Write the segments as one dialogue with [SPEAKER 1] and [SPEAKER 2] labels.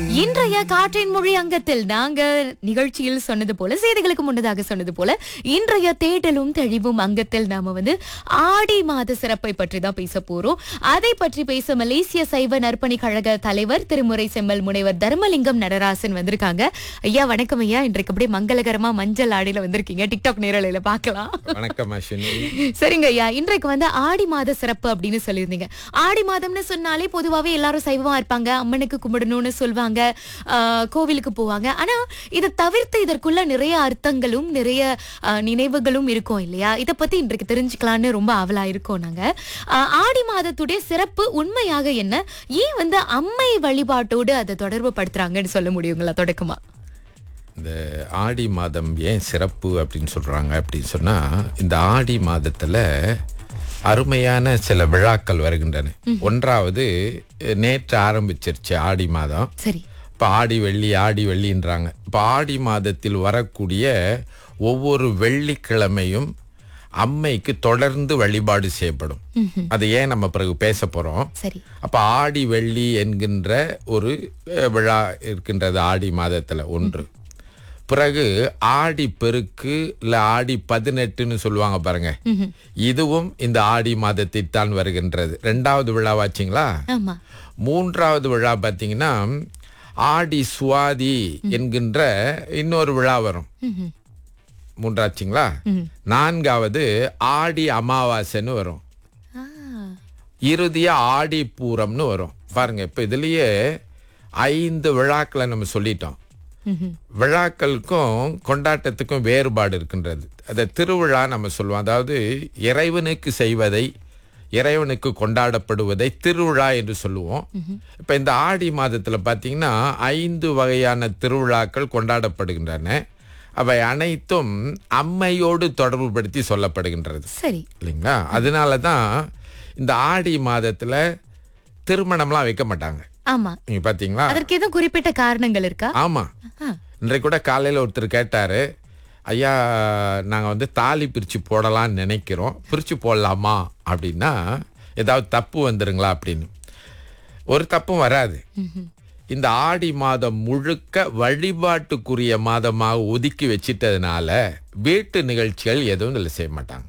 [SPEAKER 1] இன்றைய காற்றின் மொழி அங்கத்தில் நாங்க நிகழ்ச்சியில் சொன்னது போல செய்திகளுக்கு முன்னதாக சொன்னது போல இன்றைய தேடலும் தெளிவும் அங்கத்தில் நாம வந்து ஆடி மாத சிறப்பை பற்றி தான் பேச போறோம் அதை பற்றி பேச மலேசிய சைவ நற்பணி கழக தலைவர் திருமுறை செம்மல் முனைவர் தர்மலிங்கம் நடராசன் வந்திருக்காங்க ஐயா வணக்கம் ஐயா இன்றைக்கு அப்படியே மங்களகரமா மஞ்சள் ஆடியில வந்திருக்கீங்க டிக்டாக் நேரலையில பார்க்கலாம்
[SPEAKER 2] வணக்கம் அஸ்வினி
[SPEAKER 1] சரிங்க ஐயா இன்றைக்கு வந்து ஆடி மாத சிறப்பு அப்படின்னு சொல்லியிருந்தீங்க ஆடி மாதம்னு சொன்னாலே பொதுவாவே எல்லாரும் சைவமா இருப்பாங்க அம்மனுக்கு கும்பிடணும்னு சொல்லுவாங்க ஆஹ், கோவிலுக்கு போவாங்க ஆனா இதை தவிர்த்து இதற்குள்ள நிறைய அர்த்தங்களும் நிறைய ஆஹ், நினைவுகளும் இருக்கும் இல்லையா இத பத்தி இன்றைக்கு தெரிஞ்சுக்கலாம்னு ரொம்ப ஆவலா இருக்கோம் நாங்க ஆஹ், ஆடி மாதத்துடைய சிறப்பு உண்மையாக என்ன ஏன் வந்து அம்மை வழிபாட்டோடு அதை தொடர்பு படுத்துறாங்கன்னு சொல்ல முடியுங்களா தொடக்கமா
[SPEAKER 2] இந்த ஆடி மாதம் ஏன் சிறப்பு அப்படின்னு சொல்றாங்க அப்படின்னு சொன்னா இந்த ஆடி மாதத்துல அருமையான சில விழாக்கள் வருகின்றன ஒன்றாவது நேற்று ஆரம்பிச்சிருச்சு ஆடி மாதம்
[SPEAKER 1] சரி
[SPEAKER 2] இப்போ ஆடி வெள்ளி ஆடி வெள்ளின்றாங்க இப்போ ஆடி மாதத்தில் வரக்கூடிய ஒவ்வொரு வெள்ளிக்கிழமையும் அம்மைக்கு தொடர்ந்து வழிபாடு செய்யப்படும் அது ஏன் நம்ம பிறகு பேச போறோம்
[SPEAKER 1] சரி
[SPEAKER 2] அப்ப ஆடி வெள்ளி என்கின்ற ஒரு அஹ், விழா இருக்கின்றது ஆடி மாதத்துல ஒன்று பிறகு ஆடி பெருக்கு இல்ல ஆடி பதினெட்டுன்னு சொல்லுவாங்க பாருங்க இதுவும் இந்த ஆடி மாதத்தில் தான் வருகின்றது ரெண்டாவது விழாவாச்சுங்களா
[SPEAKER 1] ஆமா
[SPEAKER 2] மூன்றாவது விழா பார்த்தீங்கன்னா ஆடி சுவாதி என்கின்ற இன்னொரு விழா வரும்
[SPEAKER 1] ம்ஹும்.
[SPEAKER 2] மூன்றாச்சுங்களா நான்காவது ஆடி அமாவாசைன்னு வரும்
[SPEAKER 1] ஆ,
[SPEAKER 2] இறுதியா ஆடி பூரம்னு வரும் பாருங்க இப்ப இதுலயே ஐந்து விழாக்களை நம்ம சொல்லிட்டோம்
[SPEAKER 1] ம்ஹும்.
[SPEAKER 2] விழாக்களுக்கும் கொண்டாட்டத்துக்கும் வேறுபாடு இருக்கின்றது அதை திருவிழா நம்ம சொல்லுவோம் அதாவது இறைவனுக்கு செய்வதை இறைவனுக்கு கொண்டாடப்படுவதை திருவிழா என்று சொல்லுவோம் இப்ப இந்த ஆடி மாதத்துல பாத்தீங்கன்னா ஐந்து வகையான திருவிழாக்கள் கொண்டாடப்படுகின்றன அவை அனைத்தும் அம்மையோடு தொடர்புபடுத்தி சொல்லப்படுகின்றது
[SPEAKER 1] சரி
[SPEAKER 2] இல்லைங்களா அதனால தான் இந்த ஆடி மாதத்துல திருமணம்லாம் வைக்க மாட்டாங்க
[SPEAKER 1] ஆமா
[SPEAKER 2] நீங்க பாத்தீங்களா
[SPEAKER 1] அதற்கு எதுவும் குறிப்பிட்ட காரணங்கள் இருக்கா
[SPEAKER 2] ஆமா
[SPEAKER 1] ஆ,
[SPEAKER 2] இன்றைக்கு கூட காலையில ஒருத்தர் கேட்டாரு ஐயா நாங்க வந்து தாலி பிரிச்சு போடலாம்னு நினைக்கிறோம் பிரிச்சு போடலாமா அப்படின்னா ஏதாவது தப்பு வந்துருங்களா அப்படின்னு ஒரு தப்பும் வராது இந்த ஆடி மாதம் முழுக்க வழிபாட்டுக்குரிய மாதமாக ஒதுக்கி வச்சிட்டதுனால வீட்டு நிகழ்ச்சிகள் எதுவும் இதில் செய்ய மாட்டாங்க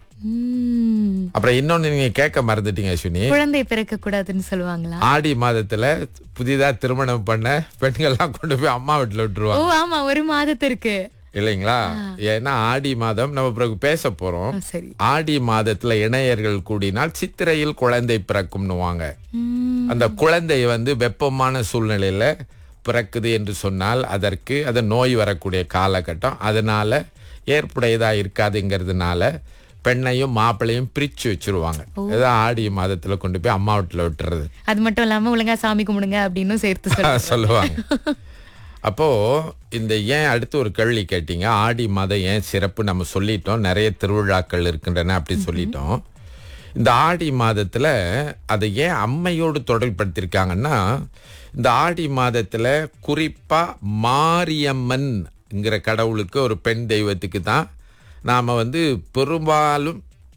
[SPEAKER 1] ம்,
[SPEAKER 2] அப்புறம் இன்னொன்னு நீங்க கேட்க மறந்துட்டீங்க அஸ்வினி
[SPEAKER 1] குழந்தை பிறக்க கூடாதுன்னு சொல்லுவாங்களா
[SPEAKER 2] ஆடி மாதத்துல புதிதா திருமணம் பண்ண பெண்கள்லாம் கொண்டு போய் அம்மா வீட்டுல
[SPEAKER 1] ஓ
[SPEAKER 2] விட்டுருவாங்க
[SPEAKER 1] ஆமா ஒரு மாதத்திற்கு
[SPEAKER 2] இல்லைங்களா ஏன்னா ஆடி மாதம் நம்ம பிறகு பேச போறோம்
[SPEAKER 1] ஆ, சரி
[SPEAKER 2] ஆடி மாதத்துல இணையர்கள் கூடினால் சித்திரையில் குழந்தை பிறக்கும்னுவாங்க
[SPEAKER 1] ம்,
[SPEAKER 2] அந்த குழந்தை வந்து வெப்பமான சூழ்நிலையில பிறக்குது என்று சொன்னால் அதற்கு அது நோய் வரக்கூடிய காலகட்டம் அதனால ஏற்புடையதா இருக்காதுங்கிறதுனால பெண்ணையும் மாப்பிள்ளையும் பிரிச்சு வச்சிருவாங்க இதான் ஆடி மாதத்துல கொண்டு போய் அம்மா வீட்டுல விட்டுறது
[SPEAKER 1] அது மட்டும் இல்லாம ஒழுங்கா சாமி கும்பிடுங்க அப்படின்னு சேர்த்து சொல்ல
[SPEAKER 2] சொல்லுவாங்க அப்போ இந்த ஏன் அடுத்து ஒரு கேள்வி கேட்டீங்க ஆடி மாதம் ஏன் சிறப்பு நம்ம சொல்லிட்டோம் நிறைய திருவிழாக்கள் இருக்கின்றன அப்படி சொல்லிட்டோம் இந்த ஆடி மாதத்துல அதை ஏன் அம்மையோடு தொடர்படுத்தியிருக்காங்கன்னா இந்த ஆடி மாதத்துல குறிப்பா மாரியம்மன்ங்கிற கடவுளுக்கு ஒரு பெண் தெய்வத்துக்கு தான் நாம வந்து பெரும்பாலும்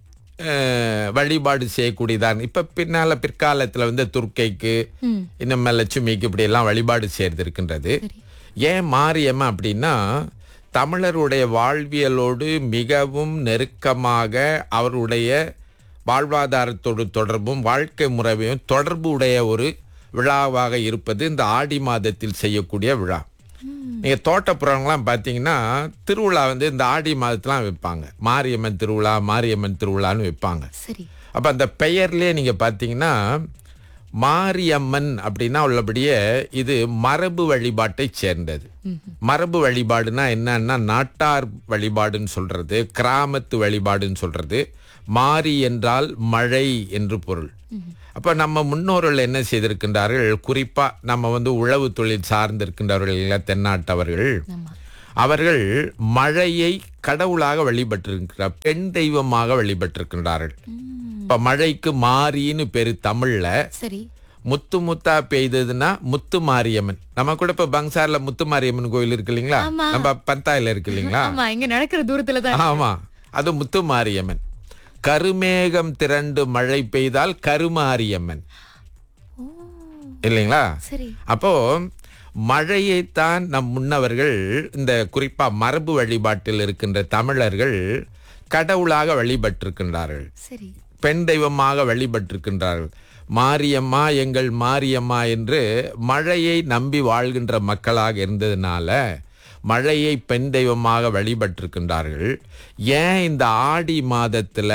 [SPEAKER 2] அஹ், வழிபாடு செய்யக்கூடியதான் இப்ப பின்னால பிற்காலத்துல வந்து துர்க்கைக்கு
[SPEAKER 1] ம்,
[SPEAKER 2] இன்னும் லட்சுமிக்கு இப்படி எல்லாம் வழிபாடு செய்யறது இருக்கின்றது ஏன் மாரியம்மன் அப்படின்னா தமிழருடைய வாழ்வியலோடு மிகவும் நெருக்கமாக அவருடைய வாழ்வாதாரத்தோடு தொடர்பும் வாழ்க்கை முறையும் தொடர்பு உடைய ஒரு விழாவாக இருப்பது இந்த ஆடி மாதத்தில் செய்யக்கூடிய விழா நீங்க தோட்டப்புறங்களாம் பார்த்தீங்கன்னா திருவிழா வந்து இந்த ஆடி மாதத்துலாம் வைப்பாங்க மாரியம்மன் திருவிழா மாரியம்மன் திருவிழான்னு வைப்பாங்க
[SPEAKER 1] சரி
[SPEAKER 2] அப்ப அந்த பெயர்லயே நீங்க பாத்தீங்கன்னா மாரியம்மன் அப்படின்னா உள்ளபடியே இது மரபு வழிபாட்டை சேர்ந்தது மரபு வழிபாடுனா என்னன்னா நாட்டார் வழிபாடுன்னு சொல்றது கிராமத்து வழிபாடுன்னு சொல்றது மாரி என்றால் மழை என்று பொருள் அப்ப நம்ம முன்னோர்கள் என்ன செய்திருக்கின்றார்கள் குறிப்பா நம்ம வந்து உழவு தொழில் சார்ந்திருக்கின்றவர்கள் இல்ல தென்னாட்டவர்கள்
[SPEAKER 1] ஆமா
[SPEAKER 2] அவர்கள் மழையை கடவுளாக வழிபட்டிருக்கிறார் பெண் தெய்வமாக வழிபட்டிருக்கின்றார்கள் இப்ப மழைக்கு மாரின்னு பேரு தமிழ்ல
[SPEAKER 1] சரி
[SPEAKER 2] முத்து முத்தா பெய்ததுன்னா முத்து மாரியம்மன் நம்ம கூட இப்ப பங்சார்ல முத்து மாரியம்மன் கோயில் இருக்கு இல்லைங்களா
[SPEAKER 1] ஆமா.
[SPEAKER 2] நம்ம பந்தாயில இருக்கு இல்லைங்களா
[SPEAKER 1] ஆமா இங்க நடக்கிற தூரத்துல தான்
[SPEAKER 2] ஆமா அது முத்து மாரியம்மன் கருமேகம் திரண்டு மழை பெய்தால் கருமாரியம்மன்
[SPEAKER 1] ஓ
[SPEAKER 2] இல்லைங்களா
[SPEAKER 1] சரி
[SPEAKER 2] அப்போ மழையைத்தான் நம் முன்னவர்கள் இந்த குறிப்பா மரபு வழிபாட்டில் இருக்கின்ற தமிழர்கள் கடவுளாக வழிபட்டிருக்கின்றார்கள்
[SPEAKER 1] சரி
[SPEAKER 2] பெண் தெய்வமாக வழிபட்டிருக்கின்றார்கள் மாரியம்மா எங்கள் மாரியம்மா என்று மழையை நம்பி வாழ்கின்ற மக்களாக இருந்ததுனால மழையை பெண் தெய்வமாக வழிபட்டிருக்கின்றார்கள் ஏன் இந்த ஆடி மாதத்துல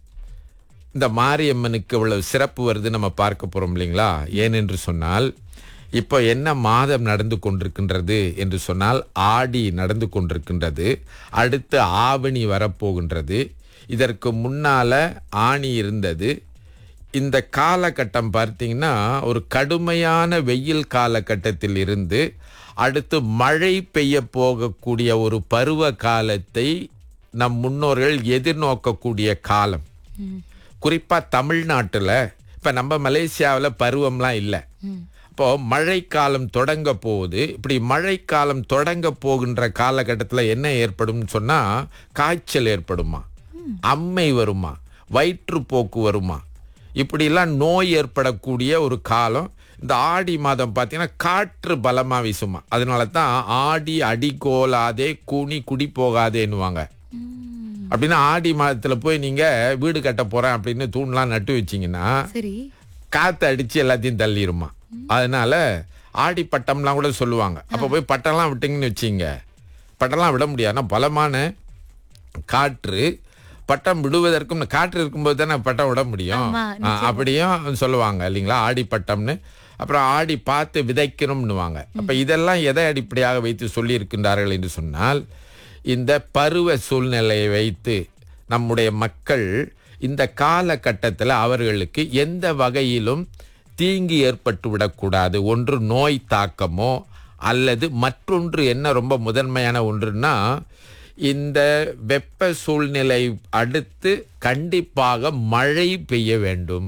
[SPEAKER 2] இந்த மாரியம்மனுக்கு இவ்வளவு சிறப்பு வருது நம்ம பார்க்க போறோம் இல்லைங்களா ஏனென்று சொன்னால் இப்போ என்ன மாதம் நடந்து கொண்டிருக்கின்றது என்று சொன்னால் ஆடி நடந்து கொண்டிருக்கின்றது அடுத்து ஆவணி வரப்போகின்றது இதற்கு முன்னால ஆணி இருந்தது இந்த காலகட்டம் பார்த்தீங்கன்னா ஒரு கடுமையான வெயில் காலகட்டத்தில் இருந்து அடுத்து மழை பெய்ய போகக்கூடிய ஒரு பருவ காலத்தை நம் முன்னோர்கள் எதிர்நோக்கக்கூடிய காலம் குறிப்பா தமிழ்நாட்டுல இப்ப நம்ம மலேசியாவுல பருவம்லாம் இல்லை இப்போ மழைக்காலம் தொடங்க போகுது இப்படி மழைக்காலம் தொடங்க போகின்ற காலகட்டத்தில் என்ன ஏற்படும்னு சொன்னா காய்ச்சல் ஏற்படுமா அம்மை வருமா வயிற்றுப்போக்கு வருமா இப்படிலாம் நோய் ஏற்படக்கூடிய ஒரு காலம் இந்த ஆடி மாதம் பார்த்தீங்கன்னா காற்று பலமா வீசுமா அதனால தான் ஆடி அடிக்கோலாதே கூனி குடி போகாதேன்னுவாங்க அப்படின்னா ஆடி மாதத்துல போய் நீங்க வீடு கட்ட போறேன் அப்படின்னு தூண்லாம் நட்டு வச்சீங்கன்னா
[SPEAKER 1] சரி
[SPEAKER 2] காத்து அடிச்சு எல்லாத்தையும் தள்ளிருமா அதனால ஆடி பட்டம்லாம் கூட சொல்லுவாங்க அப்ப போய் பட்டம்லாம் விட்டீங்கன்னு வச்சீங்க பட்டம்லாம் விட முடியாது ஆனா பலமான காற்று பட்டம் விடுவதற்கும் காற்று இருக்கும்போது தானே பட்டம் விட முடியும்
[SPEAKER 1] ஆமா,
[SPEAKER 2] ஆ, அப்படியும் சொல்லுவாங்க இல்லைங்களா ஆடி பட்டம்னு அப்புறம் ஆடி பார்த்து விதைக்கணும்னுவாங்க அப்ப இதெல்லாம் எதை அடிப்படையாக வைத்து சொல்லி இருக்கின்றார்கள் என்று சொன்னால் இந்த பருவ சூழ்நிலையை வைத்து நம்முடைய மக்கள் இந்த காலகட்டத்தில் அவர்களுக்கு எந்த வகையிலும் தீங்கு ஏற்பட்டு விடக்கூடாது ஒன்று நோய் தாக்கமோ அல்லது மற்றொன்று என்ன ரொம்ப முதன்மையான ஒன்றுன்னா இந்த வெப்ப சூழ்நிலை அடுத்து கண்டிப்பாக மழை பெய்ய வேண்டும்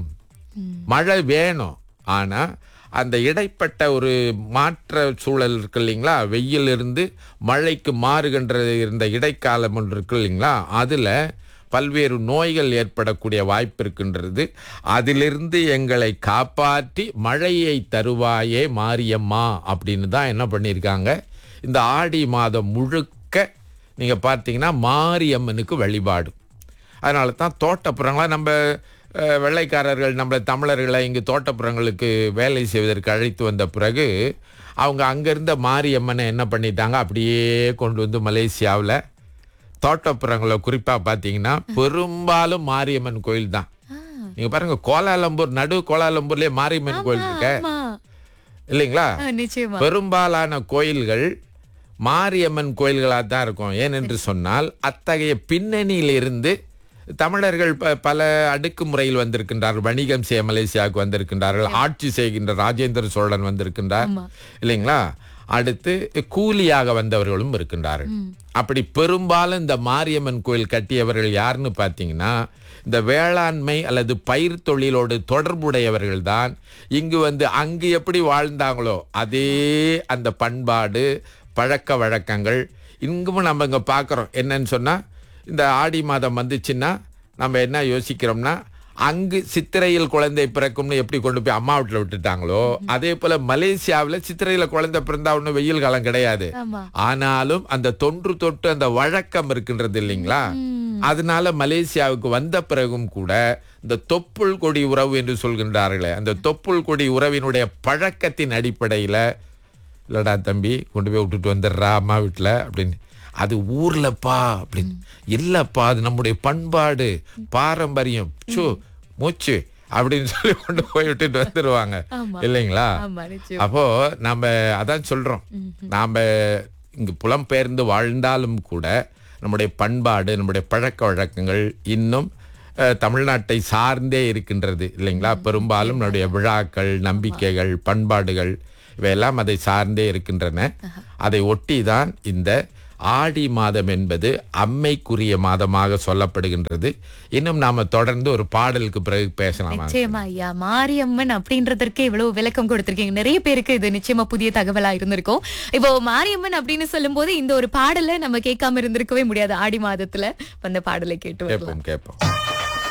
[SPEAKER 2] மழை வேணும் ஆனா அந்த இடைப்பட்ட ஒரு மாற்ற சூழல் இருக்கு இல்லைங்களா வெயில் இருந்து மழைக்கு மாறுகின்ற இருந்த இடைக்காலம் ஒன்று இருக்கு இல்லைங்களா அதுல பல்வேறு நோய்கள் ஏற்படக்கூடிய வாய்ப்பு இருக்கின்றது அதிலிருந்து எங்களை காப்பாற்றி மழையை தருவாயே மாரியம்மா அப்படின்னு தான் என்ன பண்ணியிருக்காங்க இந்த ஆடி மாதம் முழுக்க நீங்க பார்த்தீங்கன்னா மாரியம்மனுக்கு வழிபாடு அதனால தான் தோட்டப்புறங்களா நம்ம அஹ், வெள்ளைக்காரர்கள் நம்ம தமிழர்களை இங்கு தோட்டப்புறங்களுக்கு வேலை செய்வதற்கு அழைத்து வந்த பிறகு அவங்க அங்கிருந்த மாரியம்மனை என்ன பண்ணிட்டாங்க அப்படியே கொண்டு வந்து மலேசியாவில் தோட்டப்புறங்களை குறிப்பாக பார்த்தீங்கன்னா பெரும்பாலும் மாரியம்மன் கோயில் தான் நீங்க பாருங்க கோலாலம்பூர் நடு கோலாலம்பூர்லயே மாரியம்மன் கோயில் இருக்க
[SPEAKER 1] ஆமா
[SPEAKER 2] இல்லைங்களா
[SPEAKER 1] ஆ, நிச்சயமா
[SPEAKER 2] பெரும்பாலான கோயில்கள் மாரியம்மன் கோயில்களாக தான் இருக்கும் ஏனென்று சொன்னால் அத்தகைய பின்னணியிலிருந்து தமிழர்கள் ப- பல அடுக்குமுறையில் வந்திருக்கின்றார்கள் வணிகம் செய்ய மலேசியாவுக்கு வந்திருக்கின்றார்கள் ஆட்சி செய்கின்ற ராஜேந்திர சோழன் வந்திருக்கின்றார்
[SPEAKER 1] ஆமா.
[SPEAKER 2] இல்லைங்களா அடுத்து கூலியாக வந்தவர்களும் இருக்கின்றார்கள் அப்படி பெரும்பாலும் இந்த மாரியம்மன் கோயில் கட்டியவர்கள் யாருன்னு பார்த்தீங்கன்னா இந்த வேளாண்மை அல்லது பயிர் தொழிலோடு தொடர்புடையவர்கள் தான் இங்கு வந்து அங்கு எப்படி வாழ்ந்தாங்களோ அதே அந்த பண்பாடு பழக்க வழக்கங்கள் இங்கும் நம்ம இங்க பார்க்குறோம் என்னன்னு சொன்னா இந்த ஆடி மாதம் வந்துச்சுன்னா நம்ம என்ன யோசிக்கிறோம்னா அங்கு சித்திரையில் குழந்தை பிறக்கும்னு எப்படி கொண்டு போய் அம்மா வீட்டில் விட்டுட்டாங்களோ அதே போல மலேசியாவில் சித்திரையில குழந்தை பிறந்தா ஒன்றும் வெயில் காலம் கிடையாது
[SPEAKER 1] ஆமா
[SPEAKER 2] ஆனாலும் அந்த தொன்று தொட்டு அந்த வழக்கம் இருக்கின்றது இல்லைங்களா அதனால மலேசியாவுக்கு வந்த பிறகும் கூட இந்த தொப்புள் கொடி உறவு என்று சொல்கின்றார்களே அந்த தொப்புள் கொடி உறவினுடைய பழக்கத்தின் அடிப்படையில இல்லடா தம்பி கொண்டு போய் விட்டுட்டு வந்துடுறா அம்மா வீட்டில் அப்படின்னு அது ஊர்லப்பா அப்படின்னு இல்லப்பா அது நம்முடைய பண்பாடு பாரம்பரியம் சு மூச்சு அப்படின்னு சொல்லி கொண்டு போய் விட்டுட்டு வந்துருவாங்க
[SPEAKER 1] ஆமா.
[SPEAKER 2] இல்லைங்களா
[SPEAKER 1] ஆமா நிச்சயம்
[SPEAKER 2] அப்போ நாம அதான் சொல்றோம் நாம இங்கு புலம்பெயர்ந்து வாழ்ந்தாலும் கூட நம்முடைய பண்பாடு நம்முடைய பழக்க வழக்கங்கள் இன்னும் அஹ், தமிழ்நாட்டை சார்ந்தே இருக்கின்றது இல்லைங்களா பெரும்பாலும் நம்முடைய விழாக்கள் நம்பிக்கைகள் பண்பாடுகள் இவையெல்லாம் அதை சார்ந்தே இருக்கின்றன அதை ஒட்டி தான் இந்த ஆடி மாதம் என்பது அம்மைக்குரிய மாதமாக சொல்லப்படுகின்றது இன்னும் நாம தொடர்ந்து ஒரு பாடலுக்கு பிறகு பேசலாம்
[SPEAKER 1] நிச்சயமா ஐயா மாரியம்மன் அப்படின்றதற்கே இவ்வளவு விளக்கம் கொடுத்திருக்கீங்க நிறைய பேருக்கு இது நிச்சயமா புதிய தகவலா இருந்திருக்கும் இப்போ மாரியம்மன் அப்படின்னு சொல்லும்போது இந்த ஒரு பாடலை நம்ம கேட்காம இருந்திருக்கவே முடியாது ஆடி மாதத்துல அந்த பாடலை கேட்டு வரலாம்
[SPEAKER 2] கேட்போம் கேட்போம்